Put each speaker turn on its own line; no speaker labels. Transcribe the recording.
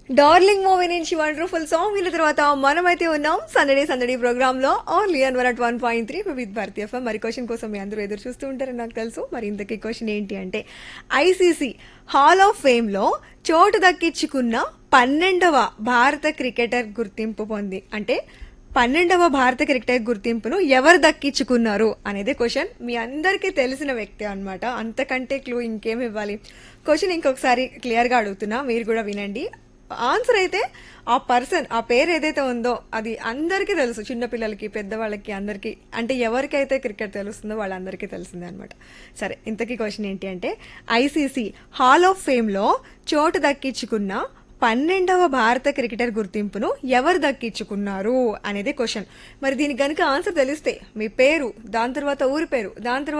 darling movie నుంచి wonderful song విన్న తర్వాత మనమైతే ఉన్నాం సందడి సందడి ప్రోగ్రామ్ లో only on one at one point three with Bharatiya FM మరి క్వశ్చన్ కోసం మీ అందరూ ఎదురు చూస్తూ ఉంటారని నాకు తెలుసు మరి ఇంతకీ క్వశ్చన్ ఏంటి అంటే ఐసీసీ హాల్ ఆఫ్ ఫేమ్ లో చోటు దక్కించుకున్న పన్నెండవ భారత క్రికెటర్ గుర్తింపు పొంది అంటే పన్నెండవ భారత క్రికెటర్ గుర్తింపును ఎవరు దక్కించుకున్నారు అనేది క్వశ్చన్ మీ అందరికీ తెలిసిన వ్యక్తి అన్నమాట అంతకంటే క్లూ ఇంకేం ఇవ్వాలి క్వశ్చన్ ఇంకొకసారి క్లియర్గా అడుగుతున్నా మీరు కూడా వినండి ఆన్సర్ అయితే ఆ పర్సన్ ఆ పేరు ఏదైతే ఉందో అది అందరికీ తెలుసు చిన్నపిల్లలకి పెద్దవాళ్ళకి అందరికీ అంటే ఎవరికైతే క్రికెట్ తెలుస్తుందో వాళ్ళందరికీ తెలిసిందే అనమాట సరే ఇంతకీ క్వశ్చన్ ఏంటి అంటే ఐసీసీ హాల్ ఆఫ్ ఫేమ్లో చోటు దక్కించుకున్న పన్నెండవ భారత క్రికెటర్ గుర్తింపును ఎవరు దక్కించుకున్నారు అనేది క్వశ్చన్ మరి దీనికి గనుక ఆన్సర్ తెలిస్తే మీ పేరు దాని తర్వాత ఊరి పేరు దాని తర్వాత